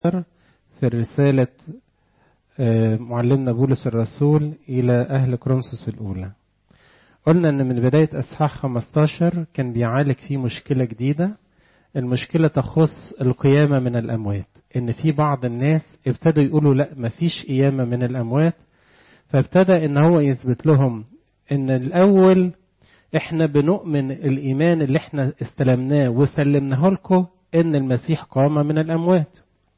في الرسالة معلمنا بولس الرسول إلى أهل كرونسوس الأولى قلنا أن من بداية أصحاح 15 كان بيعالج فيه مشكلة جديدة المشكلة تخص القيامة من الأموات إن في بعض الناس ابتدوا يقولوا لا مفيش قيامة من الأموات فابتدى إن هو يثبت لهم إن الأول إحنا بنؤمن الإيمان اللي إحنا استلمناه وسلمناه لكم إن المسيح قام من الأموات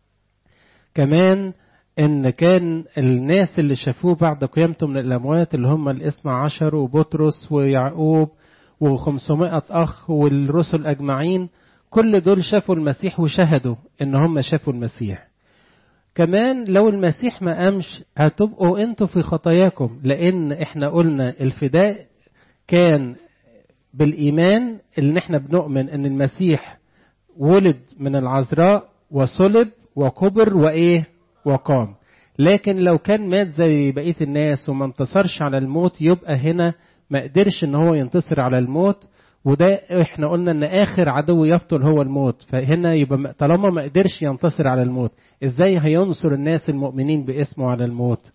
كمان ان كان الناس اللي شافوه بعد قيامته من الاموات اللي هم الاثنى عشر وبطرس ويعقوب و500 اخ والرسل اجمعين كل دول شافوا المسيح وشهدوا ان هم شافوا المسيح كمان لو المسيح ما قامش هتبقوا انتوا في خطاياكم لان احنا قلنا الفداء كان بالايمان ان احنا بنؤمن ان المسيح ولد من العذراء وصلب وكبر وايه وقام لكن لو كان مات زي بقيه الناس وما انتصرش على الموت يبقى هنا ما قدرش ان هو ينتصر على الموت وده احنا قلنا ان اخر عدو يبطل هو الموت فهنا يبقى طالما ما قدرش ينتصر على الموت ازاي هينصر الناس المؤمنين باسمه على الموت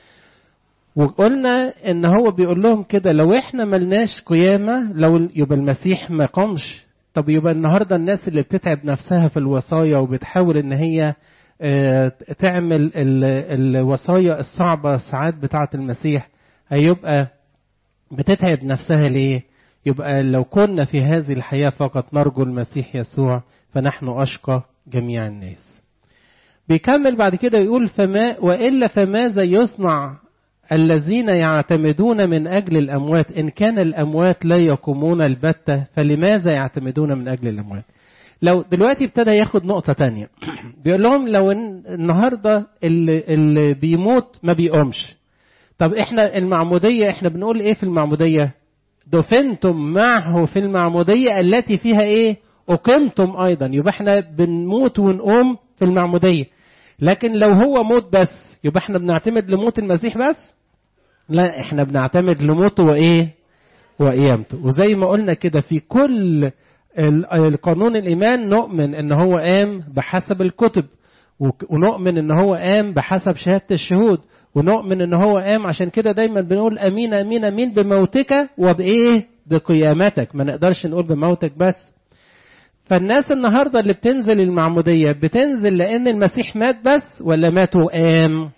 وقلنا ان هو بيقول لهم كده لو احنا ملناش قيامه لو يبقى المسيح ما قامش طب يبقى النهارده الناس اللي بتتعب نفسها في الوصايا وبتحاول ان هي تعمل الوصايا الصعبة ساعات بتاعة المسيح هيبقى بتتعب نفسها ليه؟ يبقى لو كنا في هذه الحياة فقط نرجو المسيح يسوع فنحن أشقى جميع الناس. بيكمل بعد كده يقول فما وإلا فماذا يصنع الذين يعتمدون من أجل الأموات إن كان الأموات لا يقومون البتة فلماذا يعتمدون من أجل الأموات؟ لو دلوقتي ابتدى ياخد نقطة تانية بيقول لهم لو إن النهاردة اللي, اللي بيموت ما بيقومش طب احنا المعمودية احنا بنقول ايه في المعمودية دفنتم معه في المعمودية التي فيها ايه أقمتم أيضا يبقى احنا بنموت ونقوم في المعمودية لكن لو هو موت بس يبقى احنا بنعتمد لموت المسيح بس لا احنا بنعتمد لموته وايه وقيامته وزي ما قلنا كده في كل القانون الإيمان نؤمن إن هو قام بحسب الكتب ونؤمن إن هو قام بحسب شهادة الشهود ونؤمن إن هو قام عشان كده دايما بنقول أمين أمين أمين بموتك وبإيه؟ بقيامتك ما نقدرش نقول بموتك بس فالناس النهاردة اللي بتنزل المعمودية بتنزل لأن المسيح مات بس ولا مات وقام؟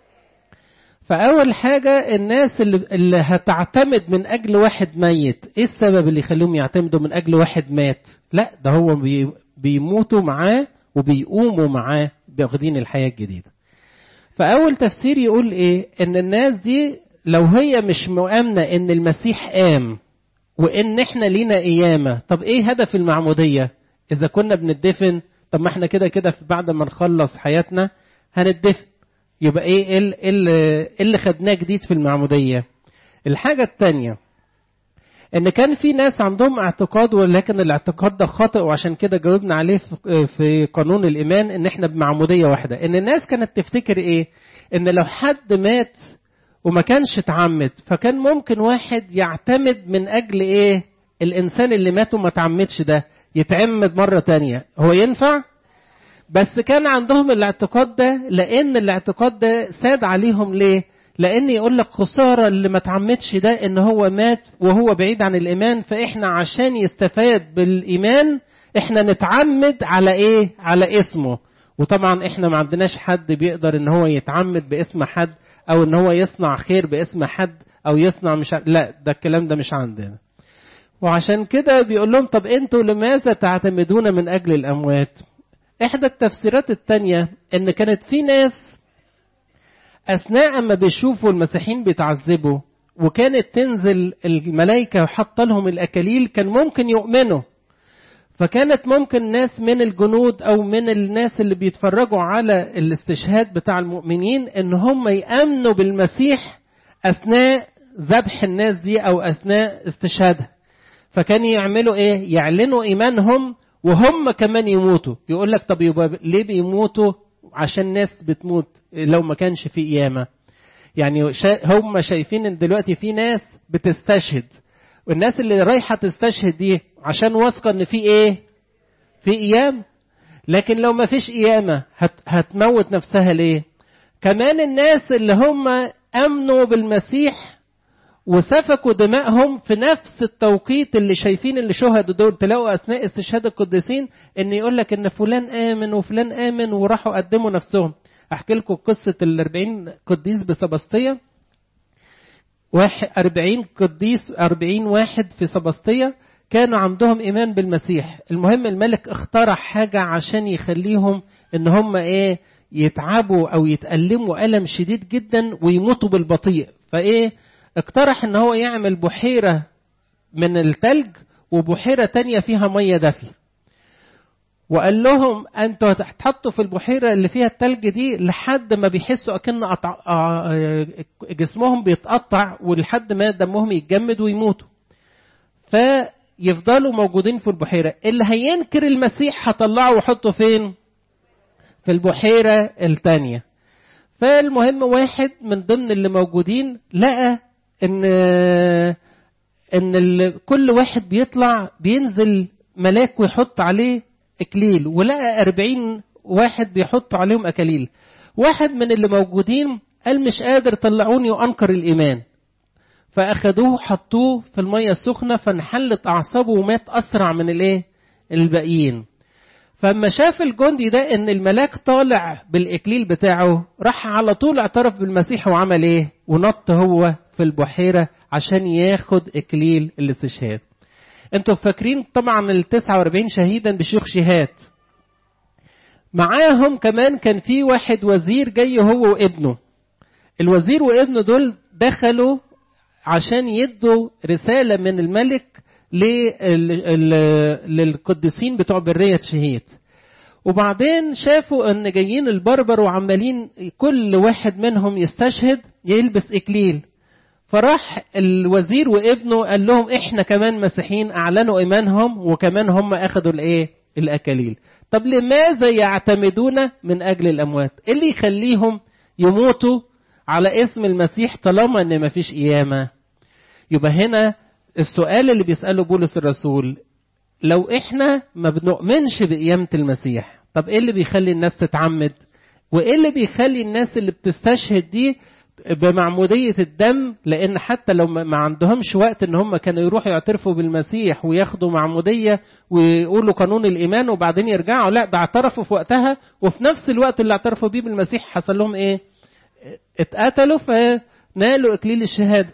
فأول حاجة الناس اللي, اللي هتعتمد من أجل واحد ميت، إيه السبب اللي يخليهم يعتمدوا من أجل واحد مات؟ لا ده هو بي بيموتوا معاه وبيقوموا معاه واخدين الحياة الجديدة. فأول تفسير يقول إيه؟ إن الناس دي لو هي مش مؤمنة إن المسيح قام وإن إحنا لينا قيامة، طب إيه هدف المعمودية؟ إذا كنا بندفن طب ما إحنا كده كده بعد ما نخلص حياتنا هندفن. يبقى ايه اللي, اللي خدناه جديد في المعمودية الحاجة الثانية ان كان في ناس عندهم اعتقاد ولكن الاعتقاد ده خاطئ وعشان كده جاوبنا عليه في قانون الايمان ان احنا بمعمودية واحدة ان الناس كانت تفتكر ايه ان لو حد مات وما كانش اتعمد فكان ممكن واحد يعتمد من اجل ايه الانسان اللي مات وما تعمدش ده يتعمد مرة تانية هو ينفع بس كان عندهم الاعتقاد ده لان الاعتقاد ده ساد عليهم ليه لان يقول لك خساره اللي ما تعمدش ده ان هو مات وهو بعيد عن الايمان فاحنا عشان يستفاد بالايمان احنا نتعمد على ايه على اسمه وطبعا احنا ما عندناش حد بيقدر ان هو يتعمد باسم حد او ان هو يصنع خير باسم حد او يصنع مش لا ده الكلام ده مش عندنا وعشان كده بيقول لهم طب انتوا لماذا تعتمدون من اجل الاموات إحدى التفسيرات التانية إن كانت في ناس أثناء ما بيشوفوا المسيحيين بيتعذبوا وكانت تنزل الملائكة وحاطة لهم الأكاليل كان ممكن يؤمنوا فكانت ممكن ناس من الجنود أو من الناس اللي بيتفرجوا على الاستشهاد بتاع المؤمنين إن هم يأمنوا بالمسيح أثناء ذبح الناس دي أو أثناء استشهادها فكان يعملوا إيه؟ يعلنوا إيمانهم وهم كمان يموتوا يقول لك طب يبقى ليه بيموتوا عشان ناس بتموت لو ما كانش في قيامه يعني شا هم شايفين ان دلوقتي في ناس بتستشهد والناس اللي رايحه تستشهد دي عشان واثقه ان في ايه في قيام لكن لو ما فيش قيامة هتموت نفسها ليه كمان الناس اللي هم امنوا بالمسيح وسفكوا دمائهم في نفس التوقيت اللي شايفين اللي شهدوا دول تلاقوا اثناء استشهاد القديسين ان يقول لك ان فلان امن وفلان امن وراحوا قدموا نفسهم احكي لكم قصه ال 40 قديس بسبسطيه واحد 40 قديس 40 واحد في سبسطيه كانوا عندهم ايمان بالمسيح المهم الملك اخترع حاجه عشان يخليهم ان هم ايه يتعبوا او يتألموا ألم شديد جدا ويموتوا بالبطيء فايه اقترح ان هو يعمل بحيرة من التلج وبحيرة تانية فيها مية دافية وقال لهم انتوا هتحطوا في البحيرة اللي فيها التلج دي لحد ما بيحسوا اكن أطع... جسمهم بيتقطع ولحد ما دمهم يتجمد ويموتوا فيفضلوا موجودين في البحيرة اللي هينكر المسيح هطلعه وحطه فين في البحيرة التانية فالمهم واحد من ضمن اللي موجودين لقى ان ان كل واحد بيطلع بينزل ملاك ويحط عليه اكليل ولقى أربعين واحد بيحطوا عليهم اكاليل واحد من اللي موجودين قال مش قادر طلعوني وانكر الايمان فاخدوه حطوه في الميه السخنه فانحلت اعصابه ومات اسرع من الايه الباقيين فلما شاف الجندي ده ان الملاك طالع بالاكليل بتاعه راح على طول اعترف بالمسيح وعمل ايه ونط هو في البحيره عشان ياخد اكليل الاستشهاد انتوا فاكرين طبعا ال 49 شهيدا بشيوخ شهاد معاهم كمان كان في واحد وزير جاي هو وابنه الوزير وابنه دول دخلوا عشان يدوا رسالة من الملك للقديسين بتوع برية شهيد وبعدين شافوا ان جايين البربر وعمالين كل واحد منهم يستشهد يلبس اكليل فراح الوزير وابنه قال لهم احنا كمان مسيحيين اعلنوا ايمانهم وكمان هم اخذوا الايه الاكاليل طب لماذا يعتمدون من اجل الاموات إيه اللي يخليهم يموتوا على اسم المسيح طالما ان مفيش قيامه يبقى هنا السؤال اللي بيساله بولس الرسول لو احنا ما بنؤمنش بقيامه المسيح طب ايه اللي بيخلي الناس تتعمد وايه اللي بيخلي الناس اللي بتستشهد دي بمعمودية الدم لأن حتى لو ما عندهمش وقت إن هم كانوا يروحوا يعترفوا بالمسيح وياخدوا معمودية ويقولوا قانون الإيمان وبعدين يرجعوا لا ده اعترفوا في وقتها وفي نفس الوقت اللي اعترفوا بيه بالمسيح حصل لهم إيه؟ اتقتلوا فنالوا إكليل الشهادة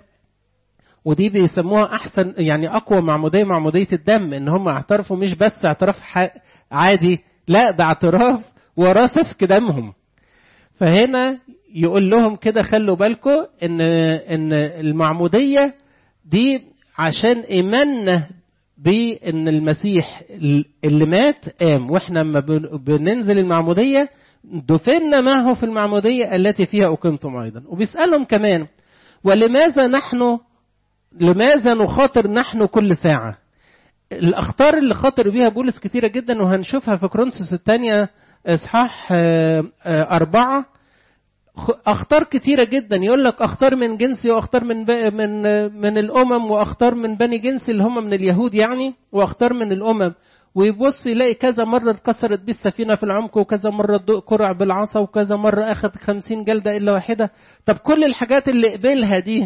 ودي بيسموها أحسن يعني أقوى معمودية معمودية الدم إن هم اعترفوا مش بس اعتراف عادي لا ده اعتراف وراه سفك دمهم فهنا يقول لهم كده خلوا بالكم ان ان المعموديه دي عشان ايماننا بان المسيح اللي مات قام واحنا لما بننزل المعموديه دفنا معه في المعموديه التي فيها اقمتم ايضا وبيسالهم كمان ولماذا نحن لماذا نخاطر نحن كل ساعه الاخطار اللي خاطر بيها بولس كتيره جدا وهنشوفها في كرونسوس الثانيه اصحاح أربعة أخطار كتيرة جدا يقول لك أخطار من جنسي وأخطار من من من الأمم وأخطار من بني جنسي اللي هم من اليهود يعني وأخطار من الأمم ويبص يلاقي كذا مرة اتكسرت بيه السفينة في العمق وكذا مرة كرع بالعصا وكذا مرة أخذ خمسين جلدة إلا واحدة طب كل الحاجات اللي قبلها دي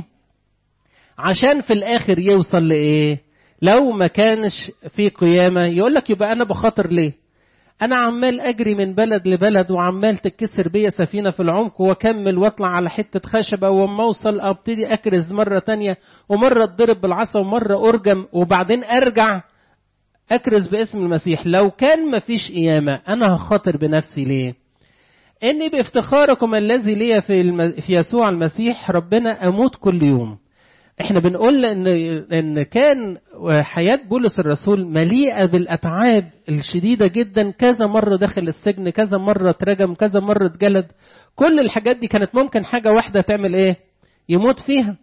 عشان في الآخر يوصل لإيه؟ لو ما كانش في قيامة يقول لك يبقى أنا بخاطر ليه؟ أنا عمال أجري من بلد لبلد وعمال تتكسر بيا سفينة في العمق وأكمل وأطلع على حتة خشبة وأما أوصل أبتدي أكرز مرة تانية ومرة أتضرب بالعصا ومرة أرجم وبعدين أرجع أكرز باسم المسيح لو كان مفيش قيامة أنا هخاطر بنفسي ليه؟ إني بافتخاركم الذي لي في, الم... في يسوع المسيح ربنا أموت كل يوم احنا بنقول ان ان كان حياه بولس الرسول مليئه بالاتعاب الشديده جدا كذا مره دخل السجن كذا مره اترجم كذا مره اتجلد كل الحاجات دي كانت ممكن حاجه واحده تعمل ايه يموت فيها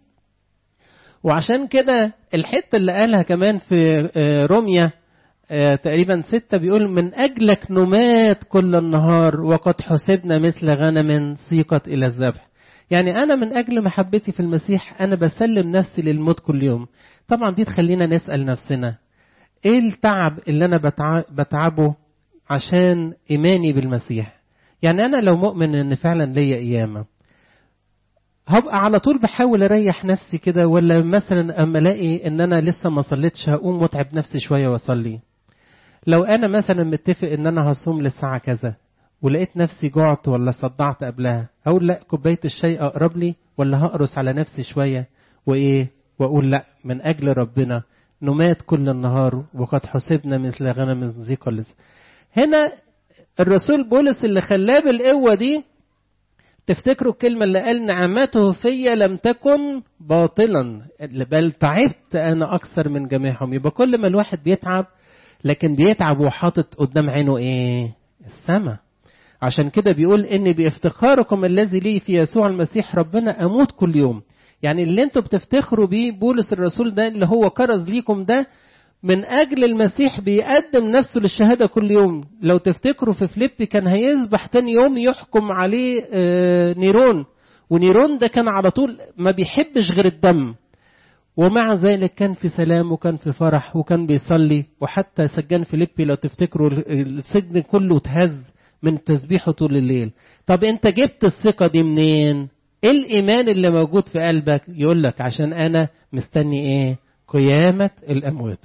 وعشان كده الحته اللي قالها كمان في روميا تقريبا ستة بيقول من أجلك نمات كل النهار وقد حسبنا مثل غنم سيقت إلى الذبح يعني أنا من أجل محبتي في المسيح أنا بسلم نفسي للموت كل يوم طبعا دي تخلينا نسأل نفسنا إيه التعب اللي أنا بتعبه عشان إيماني بالمسيح يعني أنا لو مؤمن إن فعلا ليا قيامة هبقى على طول بحاول اريح نفسي كده ولا مثلا اما الاقي ان انا لسه ما صليتش هقوم متعب نفسي شويه واصلي لو انا مثلا متفق ان انا هصوم للساعه كذا ولقيت نفسي جعت ولا صدعت قبلها هقول لا كوبايه الشاي اقرب لي ولا هقرص على نفسي شويه وايه واقول لا من اجل ربنا نمات كل النهار وقد حسبنا مثل غنم ذي قلز هنا الرسول بولس اللي خلاه بالقوه دي تفتكروا الكلمة اللي قال نعمته في لم تكن باطلا بل تعبت أنا أكثر من جميعهم يبقى كل ما الواحد بيتعب لكن بيتعب وحاطط قدام عينه إيه السماء عشان كده بيقول إن بافتخاركم الذي لي في يسوع المسيح ربنا أموت كل يوم يعني اللي انتوا بتفتخروا بيه بولس الرسول ده اللي هو كرز ليكم ده من أجل المسيح بيقدم نفسه للشهادة كل يوم لو تفتكروا في فليبي كان هيذبح تاني يوم يحكم عليه نيرون ونيرون ده كان على طول ما بيحبش غير الدم ومع ذلك كان في سلام وكان في فرح وكان بيصلي وحتى سجان فيليبي لو تفتكروا السجن كله اتهز من تسبيحه طول الليل طب انت جبت الثقة دي منين ايه الايمان اللي موجود في قلبك يقول لك عشان انا مستني ايه قيامة الاموات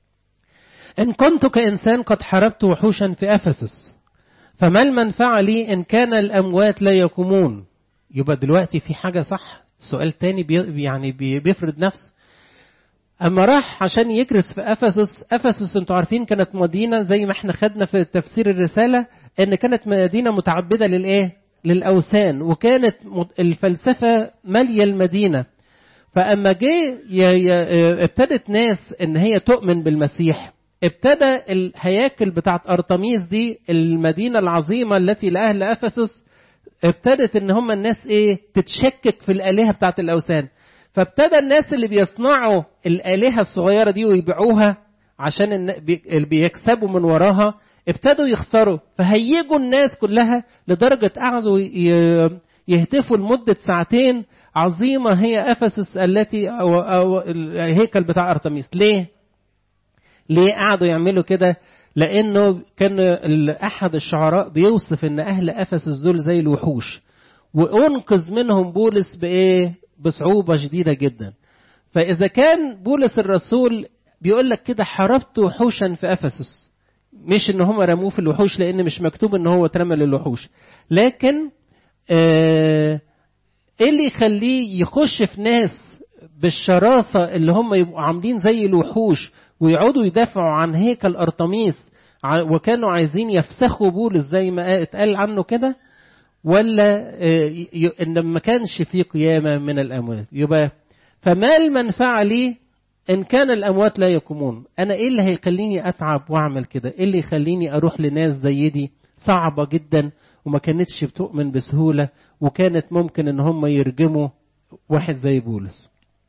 إن كنت كإنسان قد حاربت وحوشا في أفسس فما المنفعة لي إن كان الأموات لا يقومون يبقى دلوقتي في حاجة صح سؤال تاني بي يعني بي بيفرض نفسه أما راح عشان يكرس في أفسس أفسس أنتوا عارفين كانت مدينة زي ما احنا خدنا في تفسير الرسالة إن كانت مدينة متعبدة للإيه؟ للأوثان وكانت الفلسفة مالية المدينة فأما جه ابتدت ناس إن هي تؤمن بالمسيح ابتدى الهياكل بتاعت ارتميس دي المدينه العظيمه التي لاهل افسس ابتدت ان هم الناس ايه تتشكك في الالهه بتاعت الاوثان فابتدى الناس اللي بيصنعوا الالهه الصغيره دي ويبيعوها عشان اللي بيكسبوا من وراها ابتدوا يخسروا فهيجوا الناس كلها لدرجه قعدوا يهتفوا لمده ساعتين عظيمه هي افسس التي او, أو الهيكل بتاع ارتميس ليه ليه قعدوا يعملوا كده لانه كان احد الشعراء بيوصف ان اهل افسس دول زي الوحوش وانقذ منهم بولس بايه بصعوبه شديده جدا فاذا كان بولس الرسول بيقول لك كده حاربت وحوشا في افسس مش ان هم رموه في الوحوش لان مش مكتوب ان هو اترمى للوحوش لكن آه ايه اللي يخليه يخش في ناس بالشراسه اللي هم يبقوا عاملين زي الوحوش ويقعدوا يدافعوا عن هيكل ارتميس وكانوا عايزين يفسخوا بولس زي ما اتقال عنه كده ولا ان ما كانش في قيامه من الاموات يبقى فما المنفعه لي ان كان الاموات لا يقومون انا ايه اللي هيخليني اتعب واعمل كده ايه اللي يخليني اروح لناس زي دي صعبه جدا وما كانتش بتؤمن بسهوله وكانت ممكن ان هم يرجموا واحد زي بولس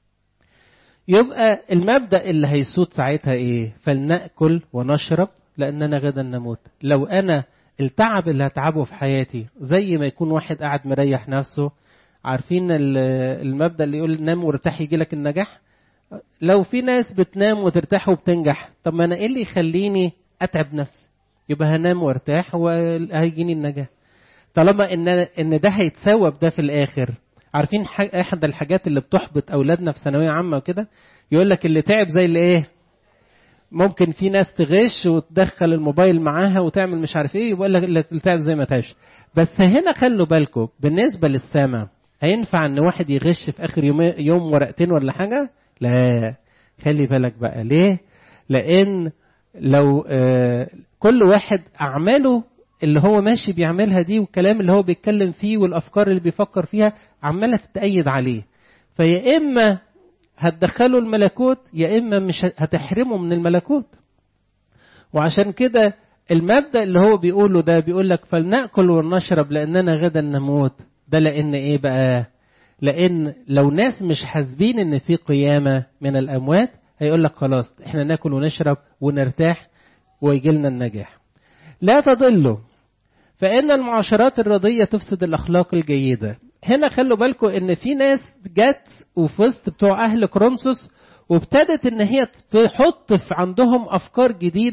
يبقى المبدا اللي هيسود ساعتها ايه فلناكل ونشرب لاننا غدا نموت لو انا التعب اللي هتعبه في حياتي زي ما يكون واحد قاعد مريح نفسه عارفين المبدا اللي يقول نام وارتاح يجي لك النجاح لو في ناس بتنام وترتاح وبتنجح طب ما انا ايه اللي يخليني اتعب نفسي يبقى هنام وارتاح وهيجيني النجاح طالما ان ان ده هيتساوى بده في الاخر عارفين احد الحاجات اللي بتحبط اولادنا في ثانويه عامه وكده يقول لك اللي تعب زي اللي ايه ممكن في ناس تغش وتدخل الموبايل معاها وتعمل مش عارف ايه يقول لك اللي تعب زي ما تعبش بس هنا خلوا بالكم بالنسبه للسامع هينفع ان واحد يغش في اخر يوم يوم ورقتين ولا حاجه لا خلي بالك بقى ليه لان لو آه كل واحد اعماله اللي هو ماشي بيعملها دي والكلام اللي هو بيتكلم فيه والافكار اللي بيفكر فيها عماله تتأيد عليه فيا اما هتدخله الملكوت يا اما مش هتحرمه من الملكوت وعشان كده المبدا اللي هو بيقوله ده بيقول لك فلناكل ونشرب لاننا غدا نموت ده لان ايه بقى لان لو ناس مش حاسبين ان في قيامه من الاموات هيقول لك خلاص احنا ناكل ونشرب ونرتاح ويجي لنا النجاح لا تضلوا فإن المعاشرات الرضية تفسد الأخلاق الجيدة هنا خلوا بالكم إن في ناس جت وفي وسط بتوع أهل كرونسوس وابتدت إن هي تحط في عندهم أفكار جديدة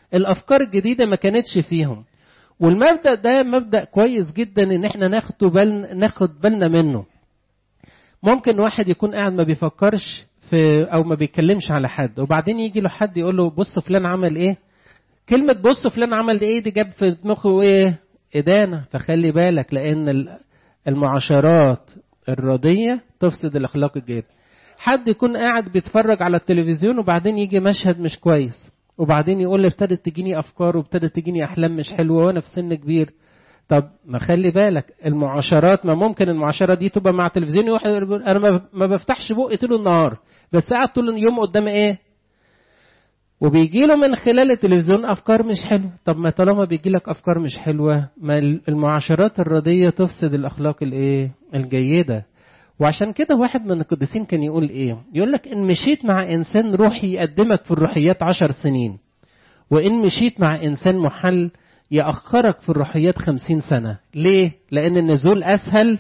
الافكار الجديده ما كانتش فيهم والمبدا ده مبدا كويس جدا ان احنا ناخد بالنا ناخد بالنا منه ممكن واحد يكون قاعد ما بيفكرش في او ما بيتكلمش على حد وبعدين يجي له حد يقول له بص فلان عمل ايه كلمة بص فلان عمل ايه دي جاب في دماغه ايه ادانة فخلي بالك لان المعاشرات الردية تفسد الاخلاق الجيدة حد يكون قاعد بيتفرج على التلفزيون وبعدين يجي مشهد مش كويس وبعدين يقول لي ابتدت تجيني افكار وابتدت تجيني احلام مش حلوه وانا في سن كبير طب ما خلي بالك المعاشرات ما ممكن المعاشرة دي تبقى مع تلفزيون واحد انا ما بفتحش بقي طول النهار بس قاعد طول اليوم قدام ايه وبيجي له من خلال التلفزيون افكار مش حلوه طب ما طالما بيجي لك افكار مش حلوه ما المعاشرات الرديه تفسد الاخلاق الايه الجيده وعشان كده واحد من القديسين كان يقول ايه يقول لك ان مشيت مع انسان روحي يقدمك في الروحيات عشر سنين وان مشيت مع انسان محل يأخرك في الروحيات خمسين سنة ليه؟ لأن النزول أسهل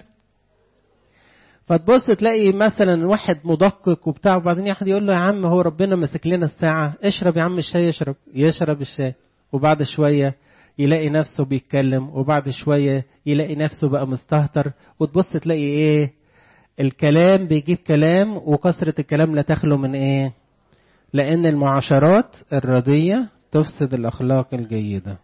فتبص تلاقي مثلا واحد مدقق وبتاع وبعدين واحد يقول له يا عم هو ربنا ماسك لنا الساعة اشرب يا عم الشاي يشرب يشرب الشاي وبعد شوية يلاقي نفسه بيتكلم وبعد شوية يلاقي نفسه بقى مستهتر وتبص تلاقي ايه الكلام بيجيب كلام وكثرة الكلام لا تخلو من ايه لأن المعاشرات الردية تفسد الأخلاق الجيدة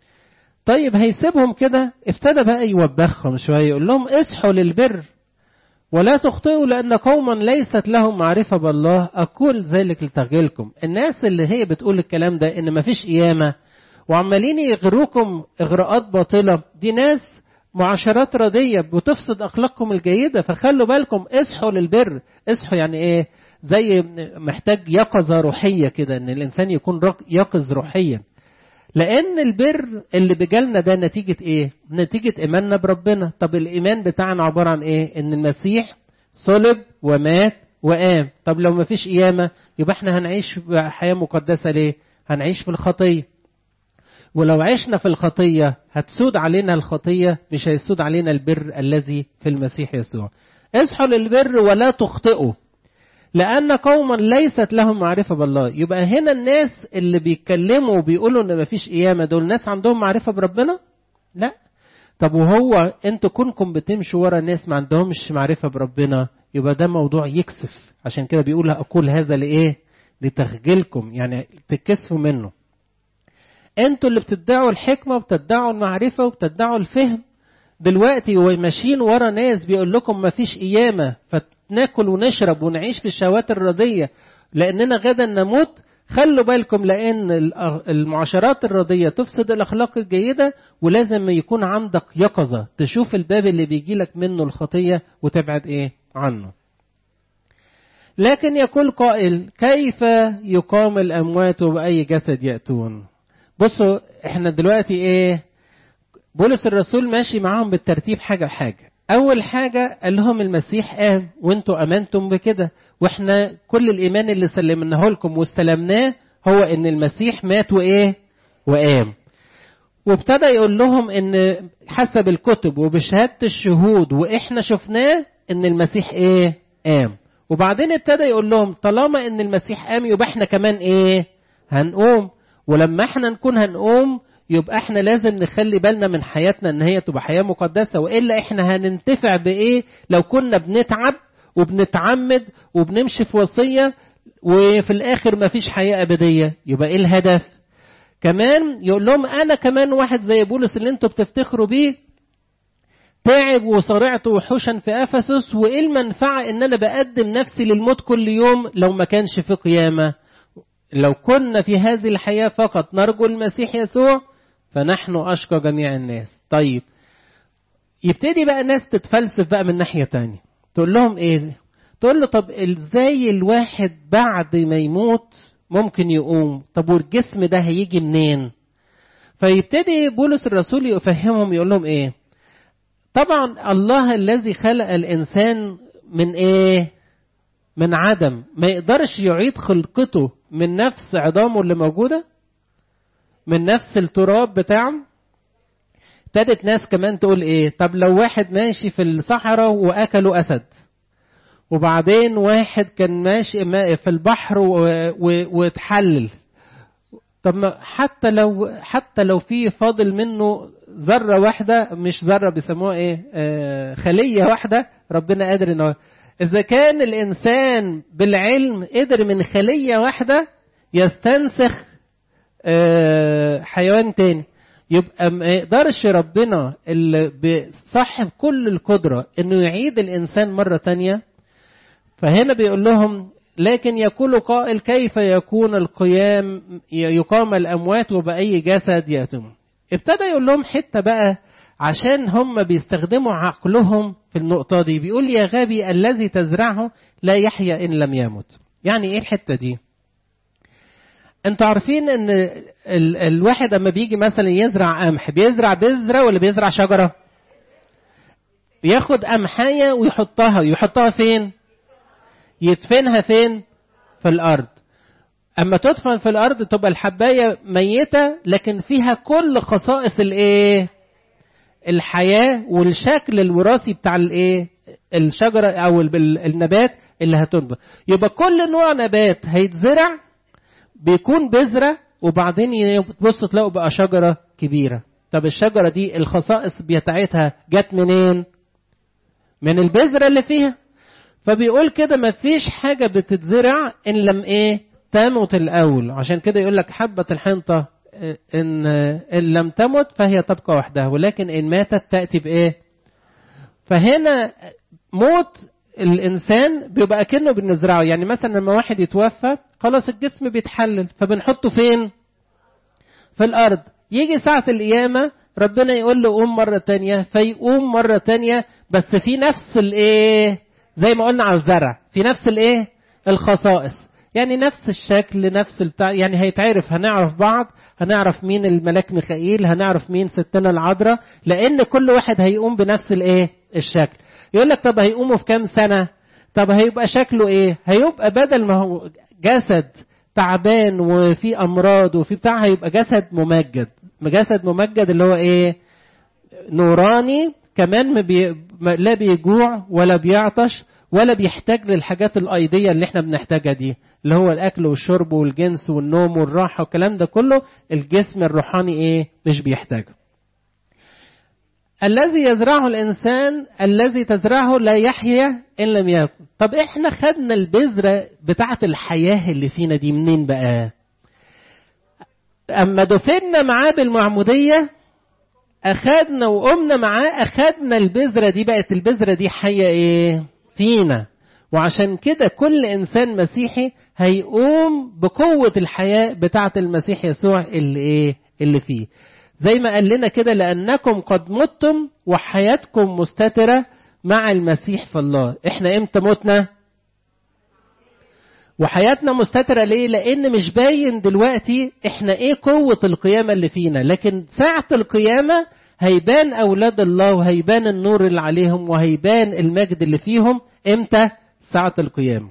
طيب هيسيبهم كده ابتدى بقى يوبخهم شوية يقول لهم اصحوا للبر ولا تخطئوا لأن قوما ليست لهم معرفة بالله أقول ذلك لتغيلكم الناس اللي هي بتقول الكلام ده إن مفيش قيامة وعمالين يغروكم إغراءات باطلة دي ناس معاشرات ردية بتفسد أخلاقكم الجيدة فخلوا بالكم اصحوا للبر اصحوا يعني إيه زي محتاج يقظة روحية كده إن الإنسان يكون يقظ روحيا لأن البر اللي بجالنا ده نتيجة إيه؟ نتيجة إيماننا بربنا، طب الإيمان بتاعنا عبارة عن إيه؟ إن المسيح صلب ومات وقام، طب لو مفيش قيامة يبقى إحنا هنعيش حياة مقدسة ليه؟ هنعيش في الخطية. ولو عشنا في الخطية هتسود علينا الخطية مش هيسود علينا البر الذي في المسيح يسوع. اصحوا للبر ولا تخطئوا. لأن قوما ليست لهم معرفة بالله يبقى هنا الناس اللي بيتكلموا وبيقولوا إن مفيش قيامة دول ناس عندهم معرفة بربنا؟ لا طب وهو انتوا كونكم بتمشوا ورا ناس ما عندهمش معرفة بربنا يبقى ده موضوع يكسف عشان كده بيقول أقول هذا لإيه؟ لتخجلكم يعني تكسفوا منه انتوا اللي بتدعوا الحكمة وبتدعوا المعرفة وبتدعوا الفهم دلوقتي وماشيين ورا ناس بيقول لكم مفيش قيامة ناكل ونشرب ونعيش في الشهوات الرضية لأننا غدا نموت خلوا بالكم لأن المعاشرات الرضية تفسد الأخلاق الجيدة ولازم يكون عندك يقظة تشوف الباب اللي بيجي لك منه الخطية وتبعد إيه عنه لكن يقول قائل كيف يقام الأموات وبأي جسد يأتون بصوا احنا دلوقتي ايه بولس الرسول ماشي معاهم بالترتيب حاجة حاجة أول حاجة قال لهم المسيح قام وانتوا أمنتم بكده واحنا كل الإيمان اللي سلمناه لكم واستلمناه هو إن المسيح مات وإيه؟ وقام. وابتدى يقول لهم إن حسب الكتب وبشهادة الشهود وإحنا شفناه إن المسيح إيه؟ قام. وبعدين ابتدى يقول لهم طالما إن المسيح قام يبقى إحنا كمان إيه؟ هنقوم ولما إحنا نكون هنقوم يبقى احنا لازم نخلي بالنا من حياتنا ان هي تبقى حياه مقدسه والا احنا هننتفع بايه لو كنا بنتعب وبنتعمد وبنمشي في وصيه وفي الاخر مفيش حياه ابديه يبقى ايه الهدف كمان يقول لهم انا كمان واحد زي بولس اللي انتوا بتفتخروا بيه تعب وصرعت وحوشا في افسس وايه المنفعه ان انا بقدم نفسي للموت كل يوم لو ما كانش في قيامه لو كنا في هذه الحياه فقط نرجو المسيح يسوع فنحن أشقى جميع الناس طيب يبتدي بقى الناس تتفلسف بقى من ناحية تانية تقول لهم ايه تقول له طب ازاي الواحد بعد ما يموت ممكن يقوم طب والجسم ده هيجي منين فيبتدي بولس الرسول يفهمهم يقول لهم ايه طبعا الله الذي خلق الانسان من ايه من عدم ما يقدرش يعيد خلقته من نفس عظامه اللي موجوده من نفس التراب بتاعه ابتدت ناس كمان تقول ايه طب لو واحد ماشي في الصحراء واكلوا اسد وبعدين واحد كان ماشي في البحر واتحلل طب ما حتى لو حتى لو في فاضل منه ذره واحده مش ذره بيسموها ايه آه خليه واحده ربنا قادر انه اذا كان الانسان بالعلم قدر من خليه واحده يستنسخ آه حيوان تاني يبقى ما يقدرش ربنا اللي صاحب كل القدره انه يعيد الانسان مره تانيه فهنا بيقول لهم لكن يقول قائل كيف يكون القيام يقام الأموات وبأي جسد يأتون ابتدى يقول لهم حتة بقى عشان هم بيستخدموا عقلهم في النقطة دي بيقول يا غبي الذي تزرعه لا يحيا إن لم يمت يعني إيه الحتة دي انتوا عارفين ان ال الواحد اما بيجي مثلا يزرع قمح بيزرع بذره ولا بيزرع شجره ياخد قمحايه ويحطها يحطها فين يدفنها فين في الارض اما تدفن في الارض تبقى الحبايه ميته لكن فيها كل خصائص الايه الحياه والشكل الوراثي بتاع الايه الشجره او النبات اللي هتنبت يبقى كل نوع نبات هيتزرع بيكون بذره وبعدين تبص تلاقوا بقى شجره كبيره طب الشجره دي الخصائص بتاعتها جت منين من البذره اللي فيها فبيقول كده ما فيش حاجة بتتزرع إن لم إيه تمت الأول عشان كده يقول لك حبة الحنطة إن إن لم تمت فهي تبقى وحدها ولكن إن ماتت تأتي بإيه فهنا موت الإنسان بيبقى كأنه بنزرعه يعني مثلا لما واحد يتوفى خلاص الجسم بيتحلل فبنحطه فين في الأرض يجي ساعة القيامة ربنا يقول له قوم مرة تانية فيقوم مرة تانية بس في نفس الإيه زي ما قلنا على الزرع في نفس الايه الخصائص يعني نفس الشكل نفس البتاع يعني هيتعرف هنعرف بعض هنعرف مين الملاك ميخائيل هنعرف مين ستنا العذراء لان كل واحد هيقوم بنفس الايه الشكل يقول لك طب هيقوموا في كام سنه طب هيبقى شكله ايه هيبقى بدل ما هو جسد تعبان وفي امراض وفي بتاع هيبقى جسد ممجد جسد ممجد اللي هو ايه نوراني كمان ما بي... لا بيجوع ولا بيعطش ولا بيحتاج للحاجات الأيدية اللي احنا بنحتاجها دي اللي هو الأكل والشرب والجنس والنوم والراحة والكلام ده كله الجسم الروحاني ايه مش بيحتاجه الذي يزرعه الإنسان الذي تزرعه لا يحيا إن لم يكن طب احنا خدنا البذرة بتاعة الحياة اللي فينا دي منين بقى أما دفنا معاه بالمعمودية أخدنا وقمنا معاه أخدنا البذرة دي بقت البذرة دي حية إيه؟ فينا وعشان كده كل إنسان مسيحي هيقوم بقوة الحياة بتاعة المسيح يسوع اللي إيه؟ اللي فيه زي ما قال لنا كده لأنكم قد متم وحياتكم مستترة مع المسيح في الله إحنا إمتى متنا؟ وحياتنا مستترة ليه؟ لأن مش باين دلوقتي إحنا إيه قوة القيامة اللي فينا، لكن ساعة القيامة هيبان أولاد الله وهيبان النور اللي عليهم وهيبان المجد اللي فيهم إمتى؟ ساعة القيامة.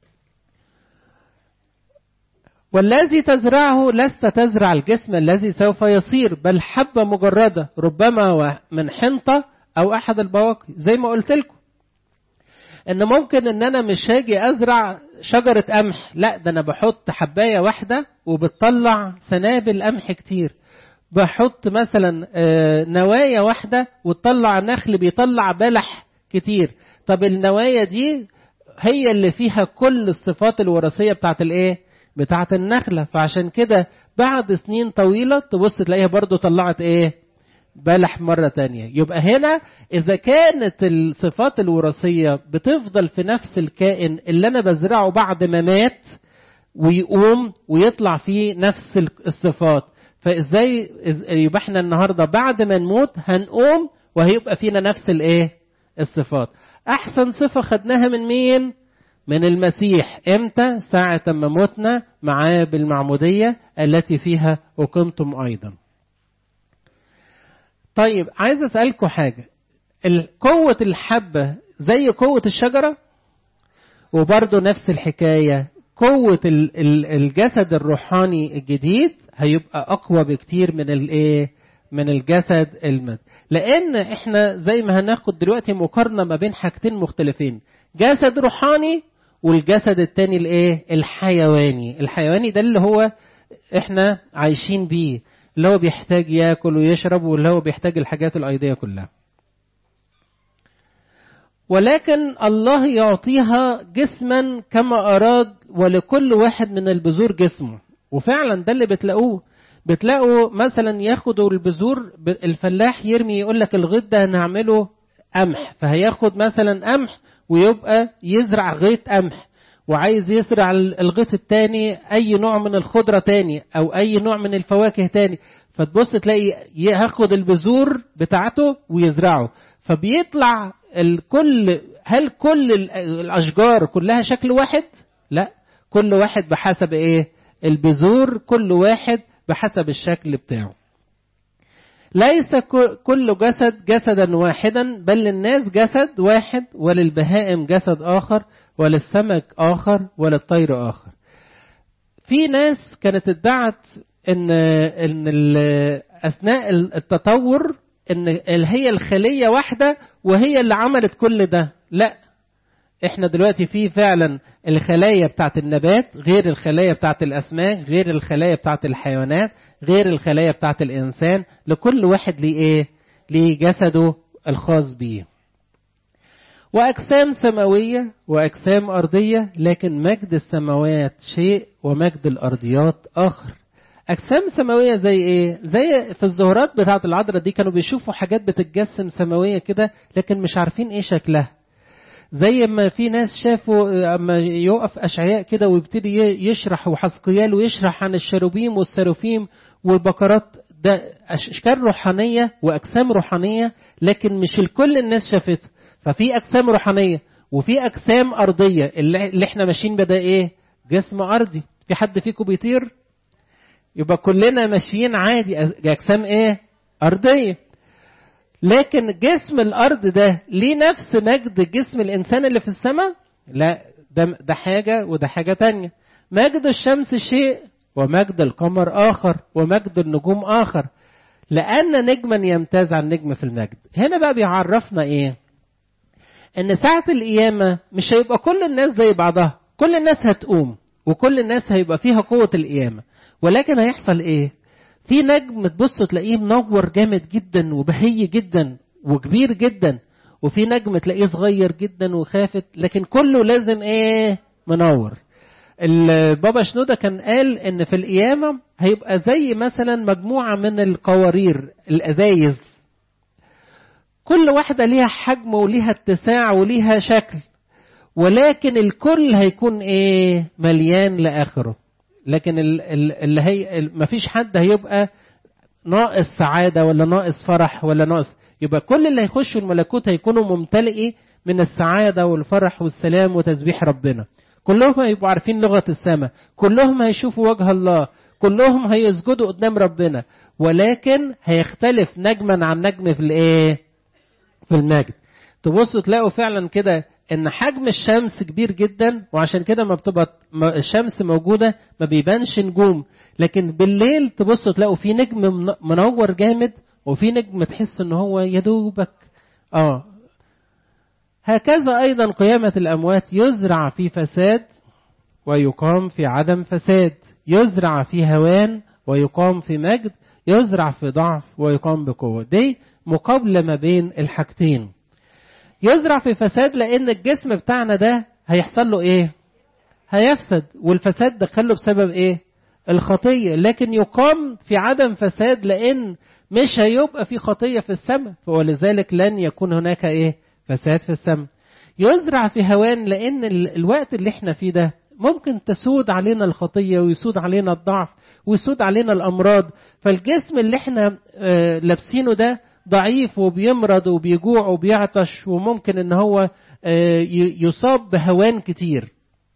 والذي تزرعه لست تزرع الجسم الذي سوف يصير بل حبة مجردة ربما من حنطة أو أحد البواقي زي ما قلت لكم. ان ممكن ان انا مش هاجي ازرع شجرة قمح لا ده انا بحط حباية واحدة وبتطلع سنابل قمح كتير بحط مثلا نوايا واحدة وتطلع نخل بيطلع بلح كتير طب النوايا دي هي اللي فيها كل الصفات الوراثية بتاعت الايه بتاعت النخلة فعشان كده بعد سنين طويلة تبص تلاقيها برضو طلعت ايه بلح مرة تانية يبقى هنا إذا كانت الصفات الوراثية بتفضل في نفس الكائن اللي أنا بزرعه بعد ما مات ويقوم ويطلع فيه نفس الصفات فإزاي يبقى احنا النهاردة بعد ما نموت هنقوم وهيبقى فينا نفس الايه الصفات أحسن صفة خدناها من مين من المسيح امتى ساعة ما متنا معاه بالمعمودية التي فيها أقمتم أيضا طيب عايز اسالكم حاجه قوه الحبه زي قوه الشجره وبرضه نفس الحكايه قوه الجسد الروحاني الجديد هيبقى اقوى بكتير من الايه من الجسد المد لان احنا زي ما هناخد دلوقتي مقارنه ما بين حاجتين مختلفين جسد روحاني والجسد التاني الايه الحيواني الحيواني ده اللي هو احنا عايشين بيه اللي هو بيحتاج ياكل ويشرب واللي هو بيحتاج الحاجات الأيدية كلها ولكن الله يعطيها جسما كما أراد ولكل واحد من البذور جسمه وفعلا ده اللي بتلاقوه بتلاقوا مثلا ياخدوا البذور الفلاح يرمي يقول لك الغيط ده هنعمله قمح فهياخد مثلا قمح ويبقى يزرع غيط قمح وعايز يزرع الغيط التاني اي نوع من الخضره تاني او اي نوع من الفواكه تاني فتبص تلاقي ياخد البذور بتاعته ويزرعه فبيطلع الكل هل كل الاشجار كلها شكل واحد لا كل واحد بحسب ايه البذور كل واحد بحسب الشكل بتاعه ليس كل جسد جسدا واحدا بل للناس جسد واحد وللبهائم جسد آخر وللسمك آخر وللطير آخر في ناس كانت ادعت ان ان اثناء التطور ان هي الخليه واحده وهي اللي عملت كل ده لا احنا دلوقتي في فعلا الخلايا بتاعت النبات غير الخلايا بتاعت الاسماك غير الخلايا بتاعت الحيوانات غير الخلايا بتاعت الانسان لكل واحد ليه ايه ليه جسده الخاص بيه واجسام سماويه واجسام ارضيه لكن مجد السماوات شيء ومجد الارضيات اخر اجسام سماويه زي ايه زي في الظهورات بتاعه العذراء دي كانوا بيشوفوا حاجات بتتجسم سماويه كده لكن مش عارفين ايه شكلها زي ما في ناس شافوا اما يقف اشعياء كده ويبتدي يشرح وحسقيال ويشرح عن الشروبيم والسرافيم والبقرات ده اشكال روحانيه واجسام روحانيه لكن مش الكل الناس شافته ففي اجسام روحانيه وفي اجسام ارضيه اللي احنا ماشيين بدا ايه جسم ارضي في حد فيكم بيطير يبقى كلنا ماشيين عادي اجسام ايه ارضيه لكن جسم الارض ده ليه نفس مجد جسم الانسان اللي في السماء لا ده ده حاجه وده حاجه تانية مجد الشمس شيء ومجد القمر اخر ومجد النجوم اخر لان نجما يمتاز عن نجم في المجد هنا بقى بيعرفنا ايه ان ساعه القيامه مش هيبقى كل الناس زي بعضها كل الناس هتقوم وكل الناس هيبقى فيها قوه القيامه ولكن هيحصل ايه في نجم تبص تلاقيه منور جامد جدا وبهي جدا وكبير جدا وفي نجم تلاقيه صغير جدا وخافت لكن كله لازم ايه منور البابا شنودة كان قال ان في القيامة هيبقى زي مثلا مجموعة من القوارير الازايز كل واحدة ليها حجم وليها اتساع وليها شكل ولكن الكل هيكون ايه مليان لاخره لكن اللي هي ما فيش حد هيبقى ناقص سعاده ولا ناقص فرح ولا ناقص يبقى كل اللي هيخشوا الملكوت هيكونوا ممتلئي من السعاده والفرح والسلام وتسبيح ربنا كلهم هيبقوا عارفين لغه السماء كلهم هيشوفوا وجه الله كلهم هيسجدوا قدام ربنا ولكن هيختلف نجما عن نجم في الايه في المجد تبصوا تلاقوا فعلا كده ان حجم الشمس كبير جدا وعشان كده ما بتبقى الشمس موجوده ما بيبانش نجوم لكن بالليل تبصوا تلاقوا في نجم منور جامد وفي نجم تحس ان هو يدوبك اه هكذا ايضا قيامه الاموات يزرع في فساد ويقام في عدم فساد يزرع في هوان ويقام في مجد يزرع في ضعف ويقام بقوه دي مقابله ما بين الحاجتين يزرع في فساد لان الجسم بتاعنا ده هيحصل له ايه هيفسد والفساد دخله بسبب ايه الخطيه لكن يقام في عدم فساد لان مش هيبقى في خطيه في السماء ولذلك لن يكون هناك ايه فساد في السماء يزرع في هوان لان الوقت اللي احنا فيه ده ممكن تسود علينا الخطيه ويسود علينا الضعف ويسود علينا الامراض فالجسم اللي احنا آه لابسينه ده ضعيف وبيمرض وبيجوع وبيعطش وممكن ان هو يصاب بهوان كتير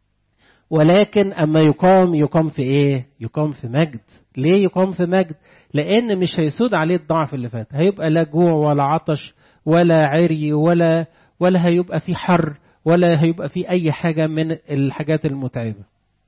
ولكن اما يقام يقام في ايه يقام في مجد ليه يقام في مجد لان مش هيسود عليه الضعف اللي فات هيبقى لا جوع ولا عطش ولا عري ولا ولا هيبقى في حر ولا هيبقى في اي حاجه من الحاجات المتعبه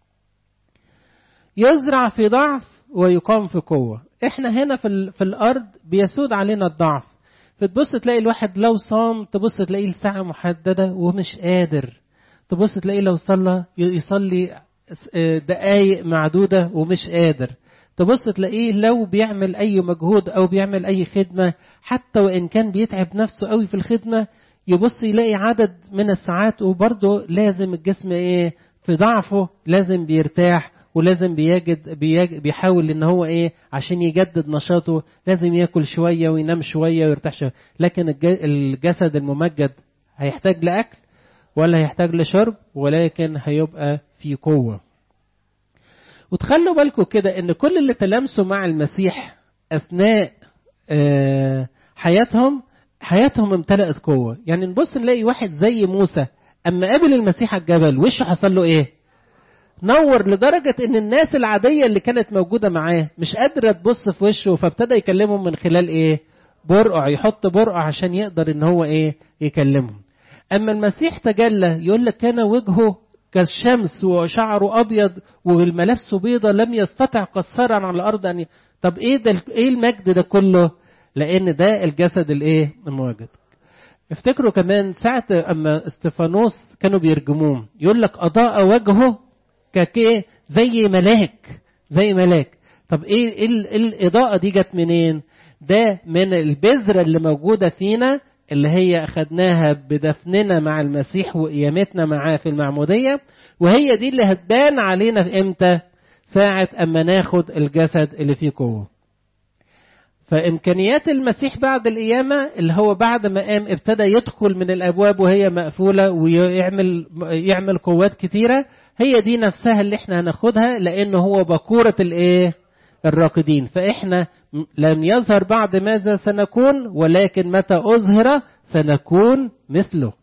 يزرع في ضعف ويقام في قوه احنا هنا في, في الارض بيسود علينا الضعف فتبص تلاقي الواحد لو صام تبص تلاقيه الساعة محددة ومش قادر تبص تلاقيه لو صلى يصلي دقايق معدودة ومش قادر تبص تلاقيه لو بيعمل أي مجهود أو بيعمل أي خدمة حتى وإن كان بيتعب نفسه قوي في الخدمة يبص يلاقي عدد من الساعات وبرضه لازم الجسم إيه في ضعفه لازم بيرتاح ولازم بيجد بيج بيحاول ان هو ايه عشان يجدد نشاطه لازم ياكل شويه وينام شويه ويرتاح شويه لكن الجسد الممجد هيحتاج لاكل ولا هيحتاج لشرب ولكن هيبقى في قوه وتخلوا بالكم كده ان كل اللي تلامسوا مع المسيح اثناء حياتهم حياتهم امتلأت قوه يعني نبص نلاقي واحد زي موسى اما قابل المسيح على الجبل وشه حصل له ايه نور لدرجة ان الناس العادية اللي كانت موجودة معاه مش قادرة تبص في وشه فابتدى يكلمهم من خلال ايه برقع يحط برقع عشان يقدر ان هو ايه يكلمهم اما المسيح تجلى يقول لك كان وجهه كالشمس وشعره ابيض والملابسه بيضة لم يستطع قصرا على الارض ان طب ايه ده ايه المجد ده كله لان ده الجسد الايه المواجد افتكروا كمان ساعة اما استفانوس كانوا بيرجموه يقول لك اضاء وجهه كايه زي ملاك زي ملاك طب ايه, إيه الاضاءه دي جت منين ده من البذره اللي موجوده فينا اللي هي اخدناها بدفننا مع المسيح وقيامتنا معاه في المعموديه وهي دي اللي هتبان علينا في امتى ساعه اما ناخد الجسد اللي فيه قوه فامكانيات المسيح بعد القيامه اللي هو بعد ما قام ابتدى يدخل من الابواب وهي مقفوله ويعمل يعمل قوات كتيره هي دي نفسها اللي احنا هناخدها لانه هو بكوره الايه الراقدين فاحنا لم يظهر بعد ماذا سنكون ولكن متى اظهر سنكون مثله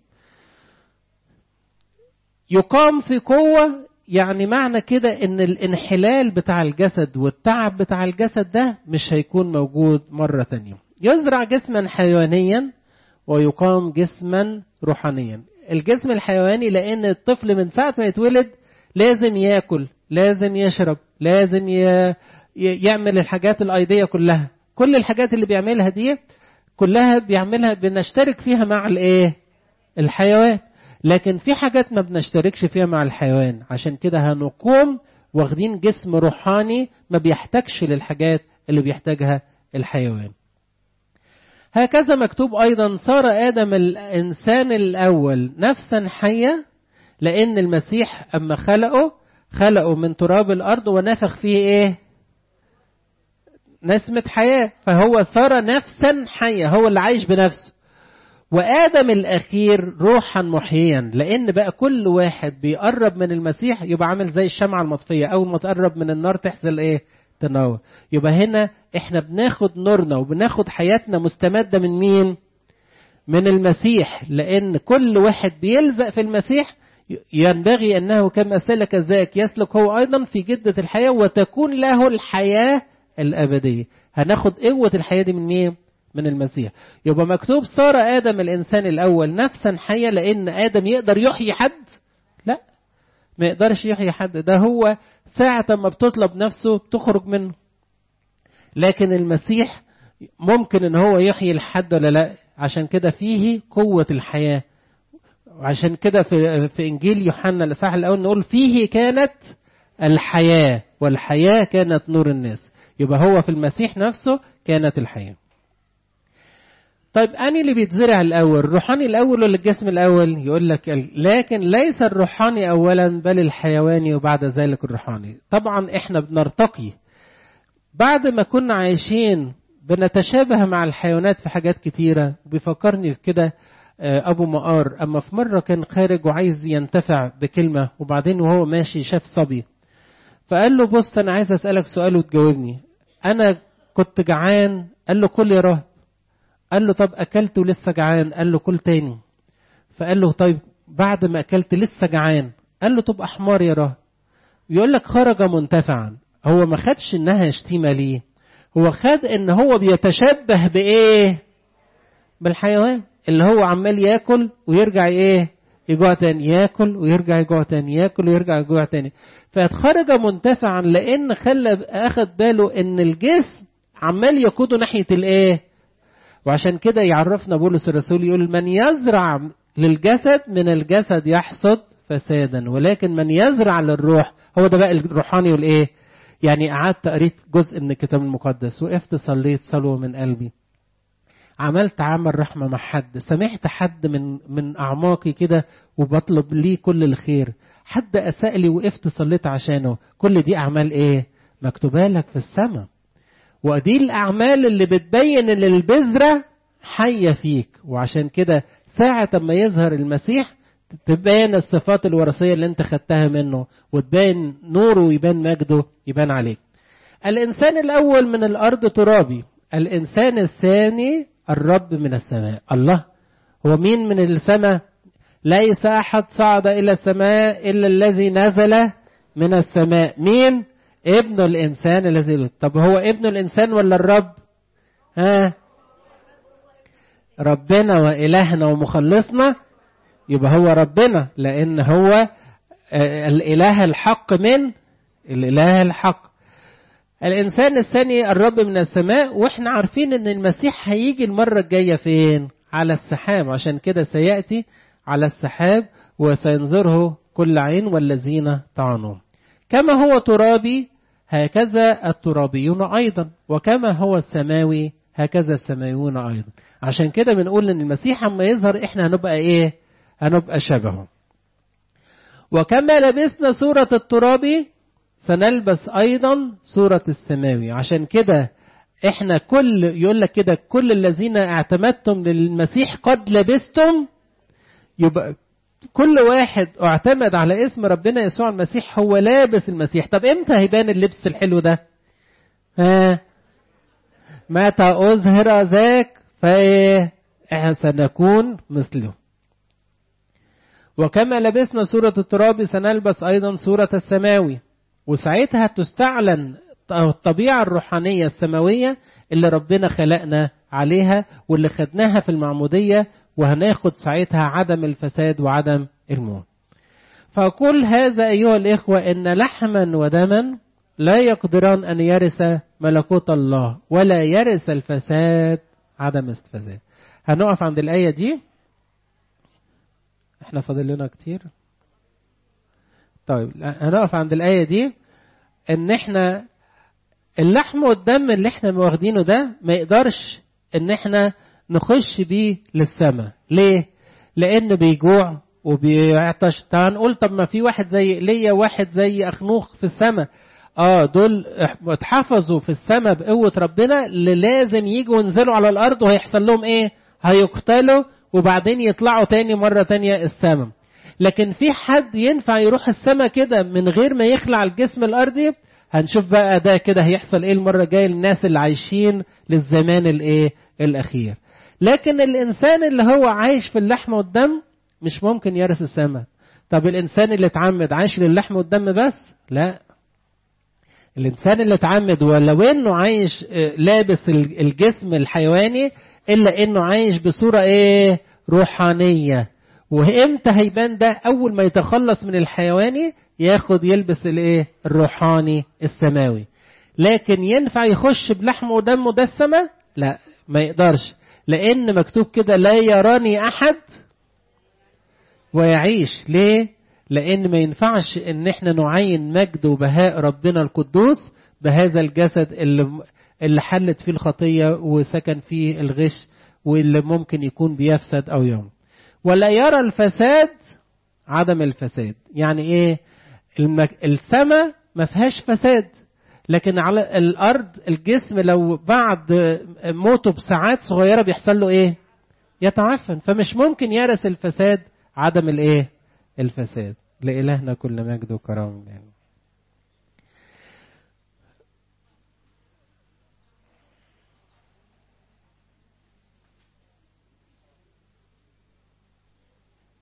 يقام في قوه يعني معنى كده ان الانحلال بتاع الجسد والتعب بتاع الجسد ده مش هيكون موجود مرة تانية يزرع جسما حيوانيا ويقام جسما روحانيا الجسم الحيواني لان الطفل من ساعة ما يتولد لازم ياكل لازم يشرب لازم ي... يعمل الحاجات الايدية كلها كل الحاجات اللي بيعملها دي كلها بيعملها بنشترك فيها مع الايه الحيوان لكن في حاجات ما بنشتركش فيها مع الحيوان عشان كده هنقوم واخدين جسم روحاني ما بيحتاجش للحاجات اللي بيحتاجها الحيوان هكذا مكتوب أيضا صار آدم الإنسان الأول نفسا حية لأن المسيح أما خلقه خلقه من تراب الأرض ونفخ فيه إيه نسمة حياة فهو صار نفسا حية هو اللي عايش بنفسه وآدم الأخير روحا محييا لأن بقى كل واحد بيقرب من المسيح يبقى عامل زي الشمعة المطفية أول ما تقرب من النار تحصل إيه؟ تنور يبقى هنا إحنا بناخد نورنا وبناخد حياتنا مستمدة من مين؟ من المسيح لأن كل واحد بيلزق في المسيح ينبغي أنه كما سلك ذاك يسلك هو أيضا في جدة الحياة وتكون له الحياة الأبدية هناخد قوة الحياة دي من مين؟ من المسيح يبقى مكتوب صار آدم الإنسان الأول نفسا حية لأن آدم يقدر يحيي حد لا ما يقدرش يحيي حد ده هو ساعة ما بتطلب نفسه بتخرج منه لكن المسيح ممكن ان هو يحيي الحد ولا لا عشان كده فيه قوة الحياة وعشان كده في, في انجيل يوحنا الاصحاح الاول نقول فيه كانت الحياة والحياة كانت نور الناس يبقى هو في المسيح نفسه كانت الحياه طيب أني اللي بيتزرع الأول الروحاني الأول ولا الجسم الأول يقول لك لكن ليس الروحاني أولا بل الحيواني وبعد ذلك الروحاني طبعا إحنا بنرتقي بعد ما كنا عايشين بنتشابه مع الحيوانات في حاجات كتيرة بيفكرني في كده أبو مقار أما في مرة كان خارج وعايز ينتفع بكلمة وبعدين وهو ماشي شاف صبي فقال له بص أنا عايز أسألك سؤال وتجاوبني أنا كنت جعان قال له كل يا راهب قال له طب أكلت ولسه جعان قال له كل تاني فقال له طيب بعد ما أكلت لسه جعان قال له طب أحمر يا راهب يقول لك خرج منتفعا هو ما خدش إنها شتيمة ليه هو خد إن هو بيتشبه بإيه بالحيوان اللي هو عمال ياكل ويرجع إيه يجوع تاني ياكل ويرجع يجوع تاني ياكل ويرجع يجوع تاني فخرج منتفعا لأن خلى أخد باله إن الجسم عمال يقوده ناحية الإيه وعشان كده يعرفنا بولس الرسول يقول من يزرع للجسد من الجسد يحصد فسادا ولكن من يزرع للروح هو ده بقى الروحاني والايه يعني قعدت قريت جزء من الكتاب المقدس وقفت صليت صلوه من قلبي عملت عمل رحمه مع حد سمعت حد من من اعماقي كده وبطلب ليه كل الخير حد اساء لي وقفت صليت عشانه كل دي اعمال ايه مكتوبه لك في السماء ودي الاعمال اللي بتبين ان البذره حيه فيك وعشان كده ساعه ما يظهر المسيح تبين الصفات الوراثيه اللي انت خدتها منه وتبين نوره ويبان مجده يبان عليك الانسان الاول من الارض ترابي الانسان الثاني الرب من السماء الله هو مين من السماء ليس احد صعد الى السماء الا الذي نزل من السماء مين ابن الانسان الذي طب هو ابن الانسان ولا الرب ها ربنا والهنا ومخلصنا يبقى هو ربنا لان هو الاله الحق من الاله الحق الانسان الثاني الرب من السماء واحنا عارفين ان المسيح هيجي المره الجايه فين على السحاب عشان كده سياتي على السحاب وسينظره كل عين والذين طعنوا كما هو ترابي هكذا الترابيون ايضا وكما هو السماوي هكذا السماويون ايضا عشان كده بنقول ان المسيح اما يظهر احنا هنبقى ايه هنبقى شبهه وكما لبسنا صورة الترابي سنلبس أيضا صورة السماوي عشان كده احنا كل يقول لك كده كل الذين اعتمدتم للمسيح قد لبستم يبقى كل واحد اعتمد على اسم ربنا يسوع المسيح هو لابس المسيح طب امتى هيبان اللبس الحلو ده ها متى أظهر ذاك فايه سنكون مثله وكما لبسنا صورة التراب سنلبس أيضا صورة السماوي وساعتها تستعلن الطبيعة الروحانية السماوية اللي ربنا خلقنا عليها واللي خدناها في المعمودية وهناخد ساعتها عدم الفساد وعدم الموت فكل هذا أيها الإخوة إن لحما ودما لا يقدران أن يرث ملكوت الله ولا يرث الفساد عدم الفساد هنقف عند الآية دي احنا فاضل لنا كتير طيب هنقف عند الآية دي ان احنا اللحم والدم اللي احنا واخدينه ده ما يقدرش ان احنا نخش بيه للسماء ليه لان بيجوع وبيعطش تعال نقول طب ما في واحد زي ايليا واحد زي اخنوخ في السماء اه دول اتحفظوا في السماء بقوة ربنا اللي لازم يجوا ينزلوا على الارض وهيحصل لهم ايه هيقتلوا وبعدين يطلعوا تاني مرة تانية السماء لكن في حد ينفع يروح السماء كده من غير ما يخلع الجسم الارضي هنشوف بقى ده كده هيحصل ايه المرة الجاية للناس اللي عايشين للزمان الايه الاخير لكن الانسان اللي هو عايش في اللحم والدم مش ممكن يرث السماء طب الانسان اللي اتعمد عايش للحم والدم بس لا الانسان اللي اتعمد ولو انه عايش لابس الجسم الحيواني الا انه عايش بصوره ايه روحانيه وامتى هيبان ده اول ما يتخلص من الحيواني ياخد يلبس الايه الروحاني السماوي لكن ينفع يخش بلحمه ودمه ده السماء لا ما يقدرش لان مكتوب كده لا يراني احد ويعيش ليه لان ما ينفعش ان احنا نعين مجد وبهاء ربنا القدوس بهذا الجسد اللي اللي حلت فيه الخطيه وسكن فيه الغش واللي ممكن يكون بيفسد او يوم ولا يرى الفساد عدم الفساد يعني ايه المك... السماء ما فيهاش فساد لكن على الارض الجسم لو بعد موته بساعات صغيره بيحصل له ايه يتعفن فمش ممكن يرث الفساد عدم الايه الفساد لإلهنا كل مجد وكرامه يعني.